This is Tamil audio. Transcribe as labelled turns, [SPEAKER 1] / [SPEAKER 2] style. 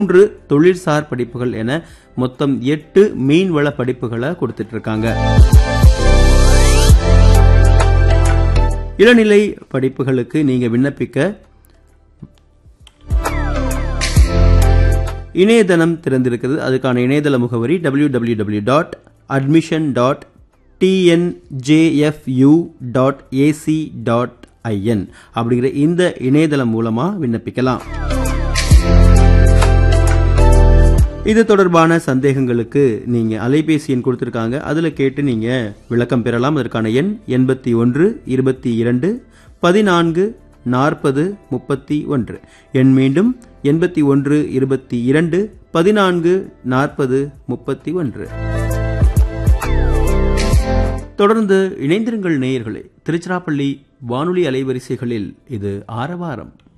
[SPEAKER 1] மூன்று தொழில்சார் படிப்புகள் என மொத்தம் எட்டு மீன்வள படிப்புகளை கொடுத்துட்டு இருக்காங்க இளநிலை படிப்புகளுக்கு நீங்க விண்ணப்பிக்க இணையதளம் திறந்திருக்கிறது அதுக்கான இணையதள முகவரி W W W dot admission dot TNJFU dot AC dot IN அப்படிங்கிற இந்த இணையதளம் மூலமா விண்ணப்பிக்கலாம் இது தொடர்பான சந்தேகங்களுக்கு நீங்க அலைபேசி எண் கொடுத்திருக்காங்க அதுல கேட்டு நீங்க விளக்கம் பெறலாம் அதற்கான எண் எண்பத்தி ஒன்று இருபத்தி இரண்டு பதினான்கு நாற்பது முப்பத்தி ஒன்று எண் மீண்டும் எண்பத்தி ஒன்று இருபத்தி இரண்டு பதினான்கு நாற்பது முப்பத்தி ஒன்று தொடர்ந்து இணைந்திருங்கள் நேயர்களே திருச்சிராப்பள்ளி வானொலி அலைவரிசைகளில் இது ஆரவாரம்